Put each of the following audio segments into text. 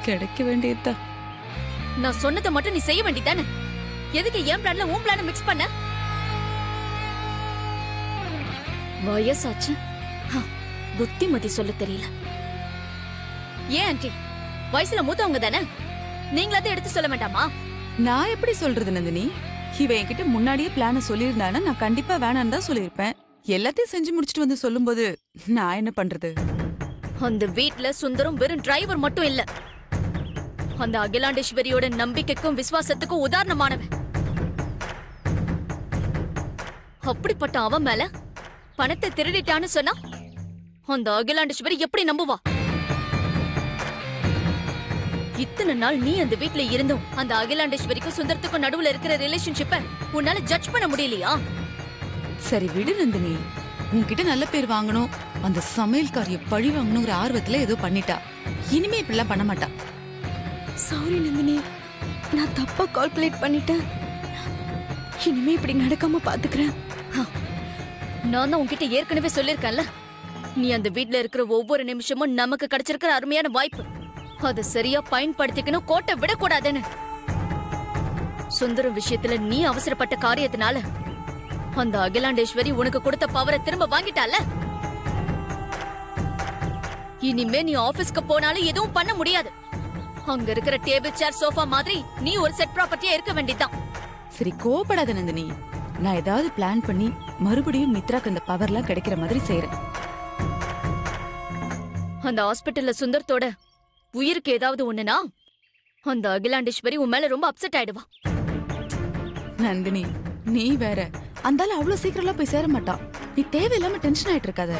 கிடைக்க வேண்டியதுதான் நான் சொன்னதை மட்டும் நீ செய்ய வேண்டியதானே எதுக்கு என் பிளான்ல உன் பிளான மிக்ஸ் பண்ண வயசாச்சு ஹ, புத்திமதி சொல்ல தெரியல ஏன் ஆண்டி வயசுல மூத்தவங்க தானே நீங்களாவது எடுத்து சொல்ல வேண்டாமா நான் எப்படி சொல்றது நந்தினி இவ என்கிட்ட முன்னாடியே பிளான சொல்லியிருந்தானா நான் கண்டிப்பா வேணான்னு தான் சொல்லியிருப்பேன் எல்லாத்தையும் செஞ்சு முடிச்சிட்டு வந்து சொல்லும்போது நான் என்ன பண்றது அந்த வீட்ல சுந்தரம் வெறும் டிரைவர் மட்டும் இல்ல அந்த அகிலாண்டேஸ்வரியோட நம்பிக்கைக்கும் விசுவாசத்துக்கும் உதாரணமானவன் அப்படிப்பட்ட அவன் மேல பணத்தை திருடிட்டான்னு சொன்னா அந்த அகிலாண்டேஸ்வரி எப்படி நம்புவா இத்தனை நாள் நீ அந்த வீட்ல இருந்தும் அந்த அகிலாண்டேஸ்வரிக்கும் சுந்தரத்துக்கும் நடுவுல இருக்கிற ரிலேஷன்ஷிப்ப உன்னால ஜட்ஜ் பண்ண முடியலையா சரி விடு நந்தினி உன்கிட்ட நல்ல பேர் வாங்கணும் அந்த சமையல்காரிய பழி வாங்கணுங்கிற ஆர்வத்துல ஏதோ பண்ணிட்டா இனிமே இப்படிலாம் பண்ண மாட்டா சாரி நந்தினி நான் தப்பா கால்குலேட் பண்ணிட்டேன் இனிமே இப்படி நடக்காம பாத்துக்கிறேன் நான் தான் உன்கிட்ட ஏற்கனவே சொல்லிருக்கேன்ல நீ அந்த வீட்ல இருக்கிற ஒவ்வொரு நிமிஷமும் நமக்கு கிடைச்சிருக்கிற அருமையான வாய்ப்பு அதை சரியா பயன்படுத்திக்கணும் கோட்டை விடக்கூடாதுன்னு சுந்தரம் விஷயத்துல நீ அவசரப்பட்ட காரியத்தினால அந்த அகிலாண்டேஸ்வரி உனக்கு கொடுத்த பவரை திரும்ப வாங்கிட்டால இனிமே நீ ஆபீஸ்க்கு போனாலும் எதுவும் பண்ண முடியாது அங்க இருக்கிற டேபிள் சேர் சோஃபா மாதிரி நீ ஒரு செட் ப்ராப்பர்ட்டியா இருக்க வேண்டியதுதான் சரி கோபப்படாத நந்தினி நான் ஏதாவது பிளான் பண்ணி மறுபடியும் மித்ராக்கு அந்த பவர்லாம் கிடைக்கிற மாதிரி செய்யறேன் அந்த ஹாஸ்பிட்டல்ல சுந்தரத்தோட உயிருக்கு ஏதாவது ஒண்ணுனா அந்த அகிலாண்டேஸ்வரி உன் மேல ரொம்ப அப்செட் ஆயிடுவா நந்தினி நீ வேற அந்தால அவ்வளவு சீக்கிரம்லாம் போய் சேர மாட்டான் நீ தேவையில்லாம டென்ஷன் ஆயிட்டு இருக்காத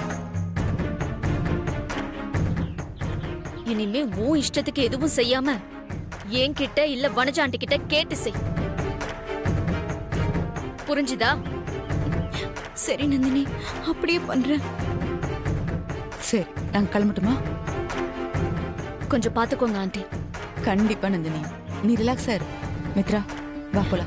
இனிமே உன் இஷ்டத்துக்கு எதுவும் செய்யாம என்கிட்ட இல்ல வனஜாண்டி கிட்ட கேட்டு செய் புரிஞ்சுதா சரி நந்தினி அப்படியே பண்றேன் சரி நாங்க கிளம்பட்டுமா கொஞ்சம் பாத்துக்கோங்க ஆண்டி கண்டிப்பா நந்தினி நீ ரிலாக்ஸா இரு மித்ரா வா போலாம்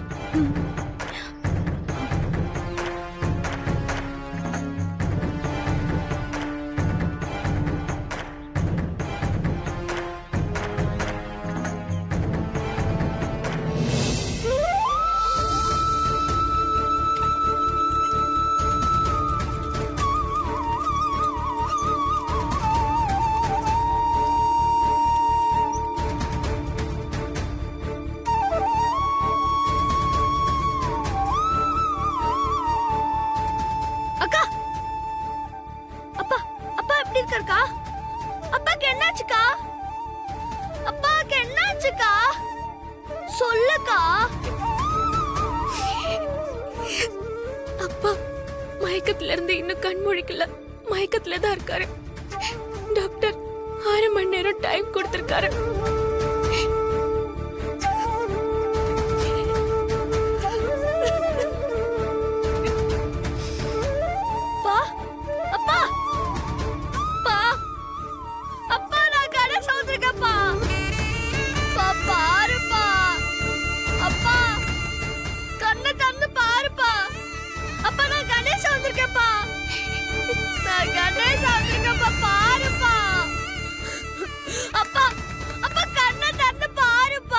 அக்கா அப்பா அப்பா எப்படி இருக்கறக்கா அப்பாக்கு என்னாச்சுக்கா அப்பாக்கு என்னாச்சுக்கா சொல்லுக்கா அப்பா மயக்கத்துல இருந்து இன்னும் கண் முழிக்கல மயக்கத்துல தான் இருக்காரு டாக்டர் ஆறு மணி நேரம் டைம் கொடுத்திருக்காரு அப்பா அப்பா அப்பா அப்பா நான் கடை சவுந்திருக்கப்பா அப்பா பாருப்பா அப்பா கண்ணை திறந்து பாருப்பா அப்பா நான் கணேஷ் வந்திருக்கப்பா நான் கணேஷ் வந்திருக்கப்பா பாருப்பா அப்பா அப்பா கண்ணை திறந்து பாருப்பா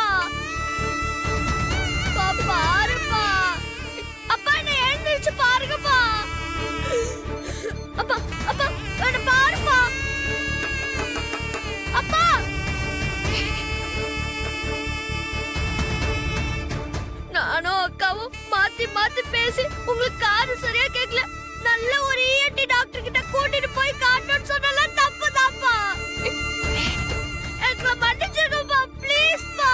அப்பா பாருப்பா அப்பா என்ன எழுந்திருச்சு பாருங்கப்பா அப்பா அப்பா என்ன பாருப்பா அப்பா நானும் அக்காவும் மாத்தி மாத்தி பேசி உங்களுக்கு காது சரியா கேட்கல நல்ல ஒரு இஎன்டி டாக்டர் கிட்ட கூட்டிட்டு போய் காட்டணும்னு சொன்னால தப்பு தான்ப்பா எங்களை மன்னிச்சிடுங்கப்பா ப்ளீஸ் பா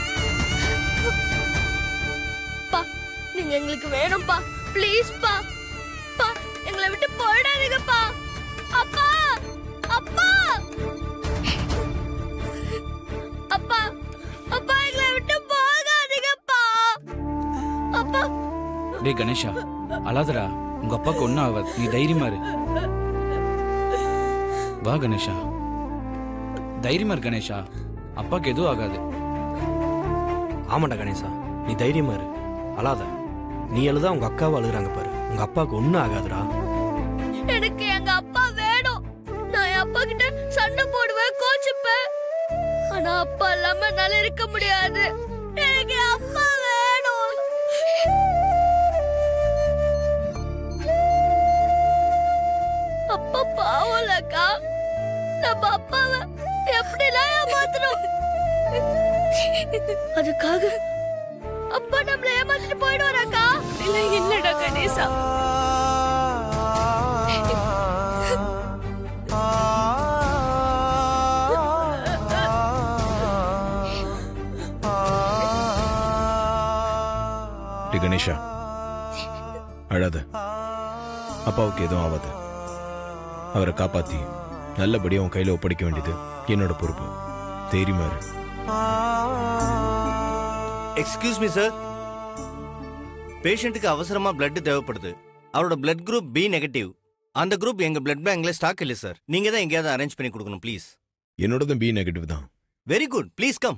பா நீங்க எங்களுக்கு வேணும்பா ப்ளீஸ் பா பா எங்களை விட்டு போயிடாதீங்கப்பா அப்பா அப்பா அப்பா அப்பா எங்களை விட்டு போகாதீங்கப்பா அப்பா டேய் கணேஷா அழாதடா உங்க அப்பாக்கு ஒன்றும் ஆகாது நீ தைரியமா இரு வா கணேஷா தைரியமா இரு கணேஷா அப்பாக்கு எதுவும் ஆகாது ஆமாண்டா கணேசா நீ தைரியமா இரு அழாத நீ அழுதா உங்க அக்காவை அழுகுறாங்க பாரு உங்க அப்பாவுக்கு ஒன்றும் ஆகாதுடா எனக்கு எங்க அப்பா வேணும் நான் என் அப்பா கிட்ட சண்டை போடுவேன் கோச்சுப்பேன் ஆனா அப்பா இல்லாம என்னால இருக்க முடியாது எனக்கு என் அப்பா வேணும் அப்பா பாவம்லக்கா நம்ம அப்பாவை எப்படிலாம் ஏமாத்தணும் அதுக்காக அப்பா நம்மள ஏமாத்திட்டு போயிடுவாராக்கா இல்ல இல்லடா கணேசா டி கணேஷா அழாத அப்பாவுக்கு எதுவும் ஆகாது அவரை காப்பாத்தி நல்லபடியா உன் கையில ஒப்படைக்க வேண்டியது என்னோட பொறுப்பு தைரியமா இரு எக்ஸ்கியூஸ் மீ சார் பேஷண்ட்டுக்கு அவசரமா blood தேவைப்படுது அவரோட blood குரூப் பி நெகட்டிவ் அந்த குரூப் எங்க blood பேங்க்ல ஸ்டாக் இல்லை சார் நீங்க தான் எங்கேயாவது அரேஞ்ச் பண்ணி கொடுக்கணும் ப்ளீஸ் என்னோடதும் பி நெகட்டிவ் தான் வெரி குட் ப்ளீஸ் கம்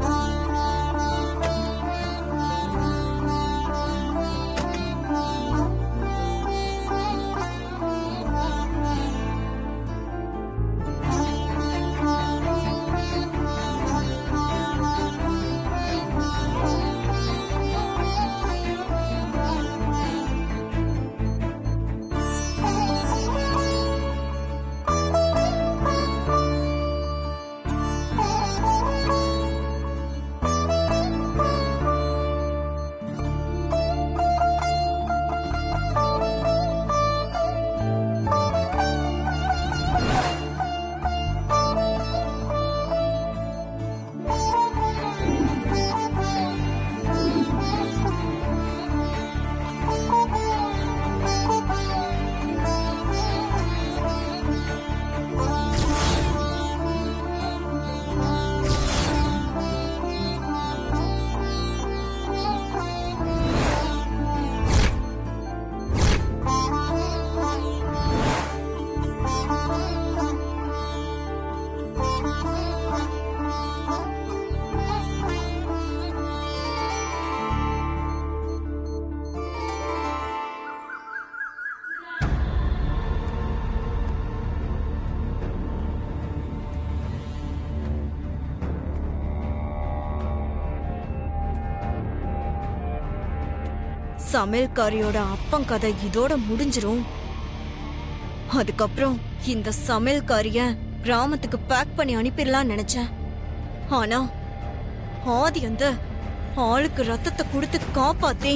சமையல்காரியோட அப்பன் கதை இதோட முடிஞ்சிரும் அதுக்கப்புறம் இந்த சமையல்காரிய கிராமத்துக்கு பேக் பண்ணி அனுப்பிடலாம்னு நினைச்சேன் ஆனா ஆதி அந்த ஆளுக்கு ரத்தத்தை கொடுத்து காப்பாத்தி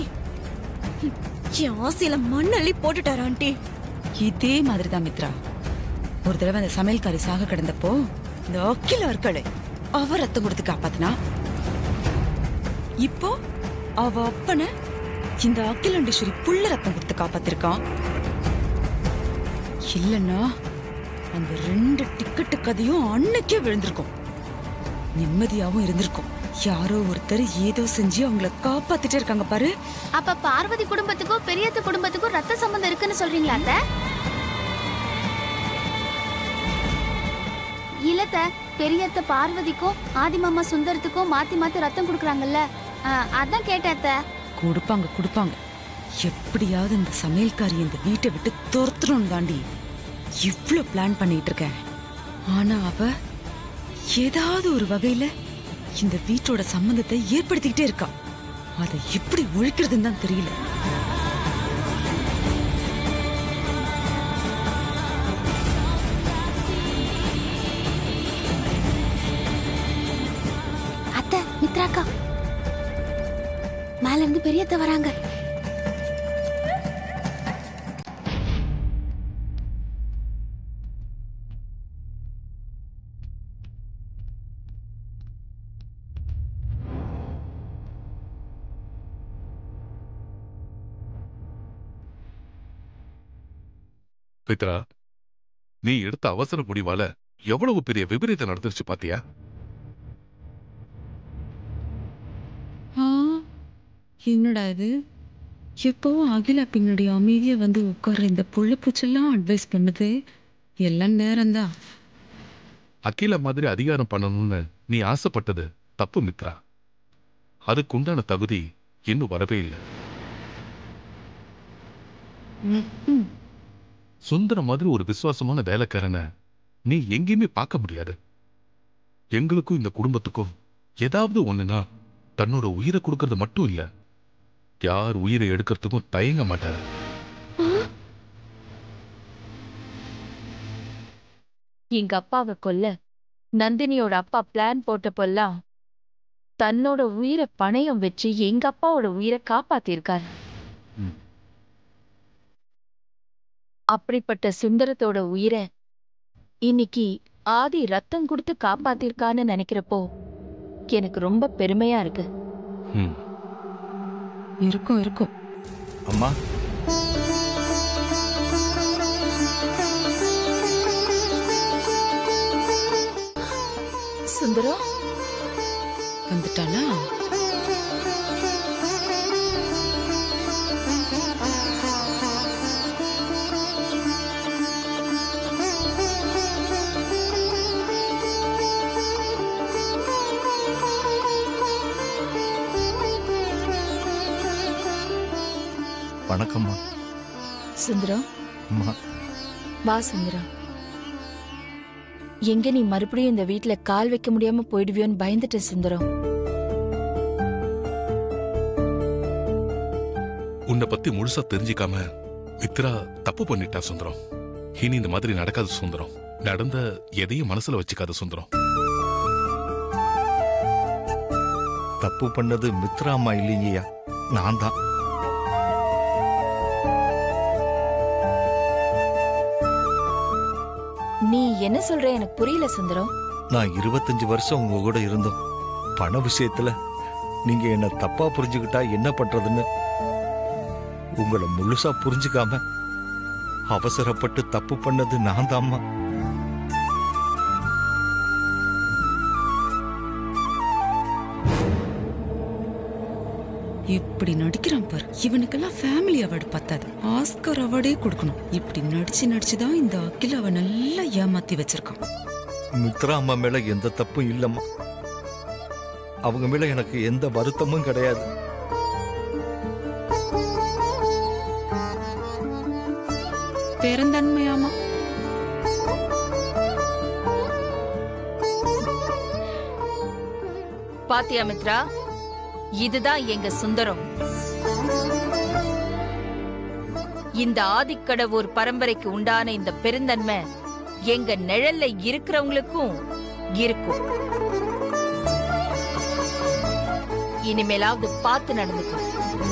என் ஆசையில மண்ணள்ளி போட்டுட்டாரு ஆண்டி இதே மாதிரி தான் மித்ரா ஒரு தடவை அந்த சமையல்காரி சாக கிடந்தப்போ இந்த அக்கில இருக்களே அவ ரத்தம் கொடுத்து காப்பாத்தினா இப்போ அவ அப்பனை இந்த அக்கிலண்டீஸ்வரி புள்ள ரத்தம் கொடுத்து காப்பாத்திருக்கான் இல்லன்னா அந்த ரெண்டு டிக்கெட்டு கதையும் அன்னைக்கே விழுந்திருக்கும் நிம்மதியாவும் இருந்திருக்கும் யாரோ ஒருத்தர் ஏதோ செஞ்சு அவங்கள காப்பாத்திட்டே இருக்காங்க பாரு அப்ப பார்வதி குடும்பத்துக்கும் பெரியத்த குடும்பத்துக்கும் ரத்த சம்பந்தம் இருக்குன்னு சொல்றீங்களா அத்த இல்லத்த பெரியத்த பார்வதிக்கும் ஆதிமாமா சுந்தரத்துக்கும் மாத்தி மாத்தி ரத்தம் குடுக்குறாங்கல்ல ஆ, அதான் கேட்டேன் அத்த கொடுப்பாங்க கொடுப்பாங்க எப்படியாவது இந்த சமையல்காரி இந்த வீட்டை விட்டு துரத்தணும் தாண்டி இவ்ளோ பிளான் பண்ணிட்டு இருக்கேன் ஆனா அவ ஏதாவது ஒரு வகையில இந்த வீட்டோட சம்பந்தத்தை ஏற்படுத்திக்கிட்டே இருக்கா அதை எப்படி ஒழிக்கிறதுன்னு தான் தெரியல அத்த மித்ராக்கா மேல இருந்து பெரியத்த வராங்க பித்ரா நீ எடுத்த அவசர முடிவால எவ்வளவு பெரிய விபரீதம் நடந்துருச்சு பாத்தியா என்னடா இது எப்பவும் அகிலா பின்னாடி அமைதியா வந்து உட்கார்ற இந்த புள்ள பூச்செல்லாம் அட்வைஸ் பண்ணுது எல்லாம் நேரம்தான் அகில மாதிரி அதிகாரம் பண்ணணும்னு நீ ஆசைப்பட்டது தப்பு மித்ரா அதுக்கு உண்டான தகுதி இன்னும் வரவே இல்லை சுந்தரம் மாதிரி ஒரு விசுவாசமான வேலைக்காரனை நீ எங்கேயுமே பார்க்க முடியாது எங்களுக்கும் இந்த குடும்பத்துக்கும் ஏதாவது ஒண்ணுனா தன்னோட உயிரை கொடுக்கறது மட்டும் இல்ல யார் உயிரை எடுக்கிறதுக்கும் தயங்க மாட்டாரு எங்க அப்பாவை கொல்ல நந்தினியோட அப்பா பிளான் போட்டப்பெல்லாம் தன்னோட உயிரை பணயம் வச்சு எங்க அப்பாவோட உயிரை காப்பாத்திருக்காரு ம். அப்படிப்பட்ட சுந்தரத்தோட உயிரை இன்னைக்கு ஆதி ரத்தம் கொடுத்து காப்பாத்திருக்கான்னு நினைக்கிறப்போ எனக்கு ரொம்ப பெருமையா இருக்கு ம் இருக்கும் இருக்கும் அம்மா சுந்தரம் வந்துட்டாளா வணக்கம்மா சுந்தரம் அம்மா வா சுந்தரம் எங்க நீ மறுபடியும் இந்த வீட்ல கால் வைக்க முடியாம போயிடுவியோன்னு பயந்துட்டேன் சுந்தரம் உன்னை பத்தி முழுசா தெரிஞ்சுக்காம மித்ரா தப்பு பண்ணிட்டா சுந்தரம் இனி இந்த மாதிரி நடக்காது சுந்தரம் நடந்த எதையும் மனசுல வச்சுக்காத சுந்தரம் தப்பு பண்ணது மித்ரா அம்மா இல்லைங்கய்யா நான் தான் நீ என்ன சொல்ற எனக்கு புரியல சுந்தரம் நான் இருபத்தஞ்சு வருஷம் உங்க கூட இருந்தோம் பண விஷயத்துல நீங்க என்ன தப்பா புரிஞ்சுக்கிட்டா என்ன பண்றதுன்னு உங்களை முழுசா புரிஞ்சுக்காம அவசரப்பட்டு தப்பு பண்ணது நான் தாம்மா இப்படி நடிக்கிறான் பாரு இவனுக்கெல்லாம் ஃபேமிலி அவார்டு பத்தாது ஆஸ்கர் அவார்டே கொடுக்கணும் இப்படி நடிச்சு நடிச்சு தான் இந்த அகில் அவ நல்லா ஏமாத்தி வச்சிருக்கான் மித்ரா அம்மா மேல எந்த தப்பும் இல்லம்மா அவங்க மேல எனக்கு எந்த வருத்தமும் கிடையாது பெருந்தன்மையாமா பாத்தியா மித்ரா இதுதான் எங்க சுந்தரம் இந்த ஆதிக்கடவுர் பரம்பரைக்கு உண்டான இந்த பெருந்தன்மை எங்க நிழல்ல இருக்கிறவங்களுக்கும் இருக்கும் இனிமேலாவது பார்த்து நடந்துக்கும்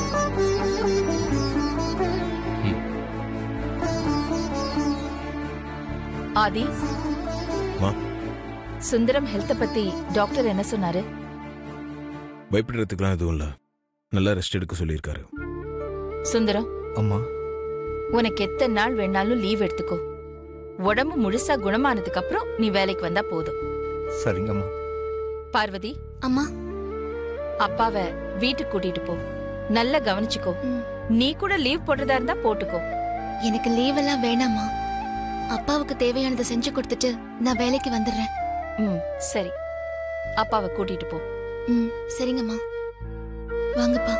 ஆதி மா. சுந்தரம் ஹெல்த்த பத்தி டாக்டர் என்ன சொன்னாரு பயப்படுறதுக்குலாம் எதுவும் இல்லை நல்லா ரெஸ்ட் எடுக்க சொல்லியிருக்காரு சுந்தரம் அம்மா உனக்கு எத்தனை நாள் வேணாலும் லீவ் எடுத்துக்கோ உடம்பு முழுசா குணமானதுக்கு அப்புறம் நீ வேலைக்கு வந்தா போதும் சரிங்கம்மா பார்வதி அம்மா அப்பாவை வீட்டுக்கு கூட்டிட்டு போ நல்லா கவனிச்சுக்கோ ம். நீ கூட லீவ் போடுறதா இருந்தா போட்டுக்கோ எனக்கு லீவ் எல்லாம் வேணாம்மா அப்பாவுக்கு தேவையானதை செஞ்சு கொடுத்துட்டு நான் வேலைக்கு வந்துடுறேன் ம் சரி அப்பாவை கூட்டிட்டு போ ம் சரிங்கம்மா வாங்கப்பா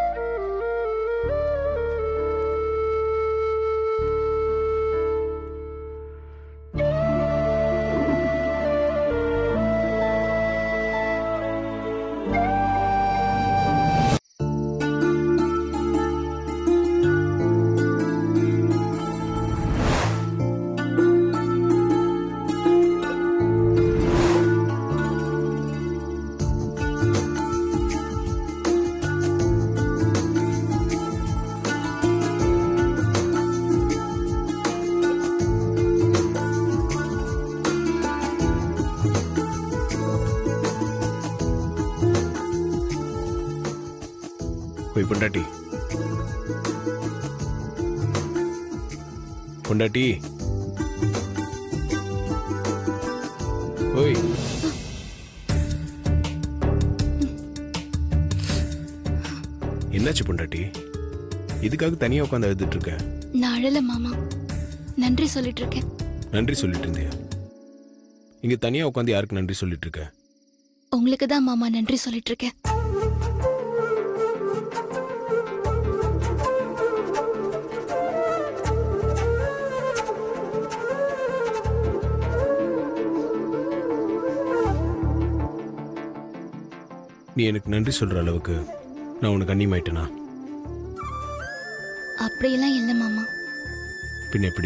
போய் பொண்டாட்டி பொண்டாட்டி ஓய் என்னாச்சு பொண்டாட்டி இதுக்காக தனியா உட்காந்து எழுதிட்டு இருக்க நான் அழல மாமா நன்றி சொல்லிட்டு இருக்கேன் நன்றி சொல்லிட்டு இருந்தியா இங்க தனியா உட்காந்து யாருக்கு நன்றி சொல்லிட்டு இருக்க உங்களுக்கு தான் மாமா நன்றி சொல்லிட்டு இருக்கேன் நீ எனக்கு நன்றி சொல்ற அளவுக்கு நான் உனக்கு அந்நியமாயிட்டேனா அப்படியெல்லாம் இல்லை மாமா பின்ன எப்படி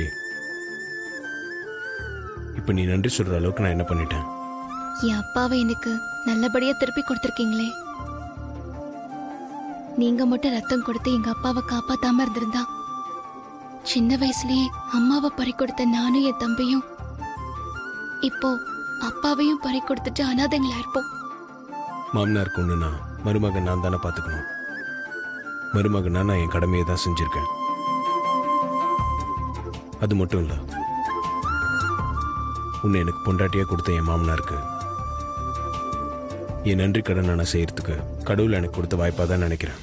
இப்போ நீ நன்றி சொல்ற அளவுக்கு நான் என்ன பண்ணிட்டேன் என் அப்பாவை எனக்கு நல்லபடியா திருப்பி கொடுத்துருக்கீங்களே நீங்க மட்டும் ரத்தம் கொடுத்து எங்க அப்பாவை காப்பாத்தாம இருந்திருந்தா சின்ன வயசுலயே அம்மாவை பறி கொடுத்த நானும் என் தம்பியும் இப்போ அப்பாவையும் பறி கொடுத்துட்டு அனாதைங்களா இருப்போம் மாமனாருக்கு ஒண்ணுனா மருமகன் நான் தானே பார்த்துக்கணும் மருமகனா நான் என் கடமையை தான் செஞ்சிருக்கேன் அது மட்டும் இல்லை உன்னை எனக்கு பொண்டாட்டியா கொடுத்த என் மாமனாருக்கு என் நன்றி கடனை நான் செய்யறதுக்கு கடவுள் எனக்கு கொடுத்த வாய்ப்பாக தான் நினைக்கிறேன்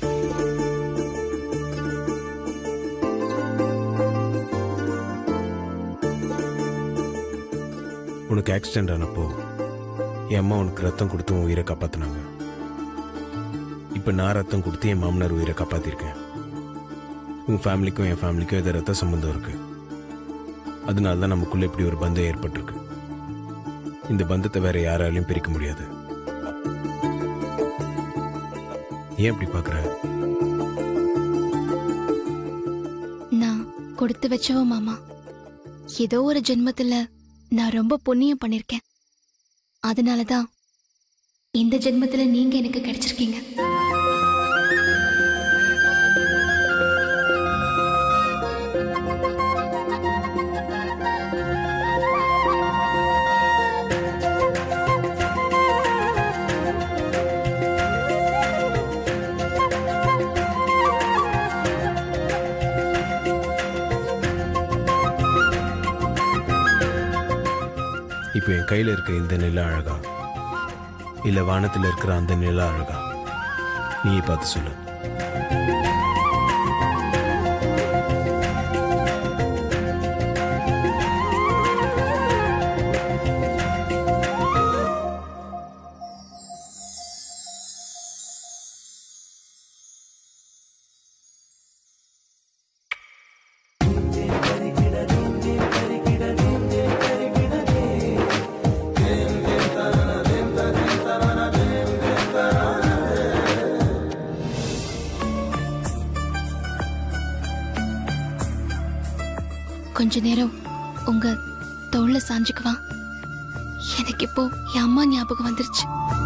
உனக்கு ஆக்சிடென்ட் ஆனப்போ என் அம்மா உனக்கு ரத்தம் கொடுத்து உன் உயிரை காப்பாத்தினாங்க இப்போ நான் ரத்தம் கொடுத்து என் மாமனார் உயிரை காப்பாத்திருக்கேன் உன் ஃபேமிலிக்கும் என் ஃபேமிலிக்கும் இது ரத்த சம்பந்தம் இருக்கு அதனால தான் நமக்குள்ள இப்படி ஒரு பந்தம் ஏற்பட்டிருக்கு இந்த பந்தத்தை வேற யாராலையும் பிரிக்க முடியாது ஏன் இப்படி பார்க்குற நான் கொடுத்து வச்சவோ மாமா ஏதோ ஒரு ஜென்மத்துல நான் ரொம்ப புண்ணியம் பண்ணிருக்கேன் அதனாலதான் இந்த ஜென்மத்துல நீங்க எனக்கு கிடைச்சிருக்கீங்க இப்போ என் கையில் இருக்க இந்த நில அழகா இல்லை வானத்தில் இருக்கிற அந்த நில அழகா நீ பார்த்து சொல்லு கொஞ்ச நேரம் உங்க தோல்ல சாஞ்சுக்குவா எனக்கு இப்போ என் அம்மா ஞாபகம் வந்துருச்சு